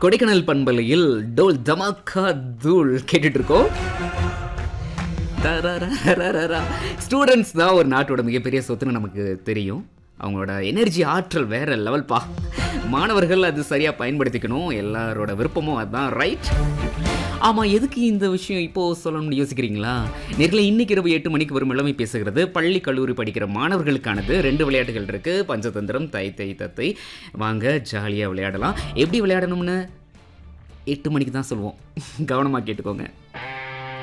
கொடைக்கானல் பண்பலையில் டோல் தமாக்கா தூள் கேட்டுட்டு இருக்கோம் ஸ்டூடெண்ட்ஸ் தான் ஒரு நாட்டோட மிகப்பெரிய சொத்துன்னு நமக்கு தெரியும் அவங்களோட எனர்ஜி ஆற்றல் வேற லெவல்ப்பா மாணவர்கள் அது சரியாக பயன்படுத்திக்கணும் எல்லாரோட விருப்பமும் அதுதான் ரைட் ஆமாம் எதுக்கு இந்த விஷயம் இப்போது சொல்லணும்னு யோசிக்கிறீங்களா நேரில் இன்னைக்கு இரவு எட்டு மணிக்கு வரும் இளமை பேசுகிறது பள்ளி கல்லூரி படிக்கிற மாணவர்களுக்கானது ரெண்டு விளையாட்டுகள் இருக்குது பஞ்சதந்திரம் தை தை தத்தை வாங்க ஜாலியாக விளையாடலாம் எப்படி விளையாடணும்னு எட்டு மணிக்கு தான் சொல்லுவோம் கவனமாக கேட்டுக்கோங்க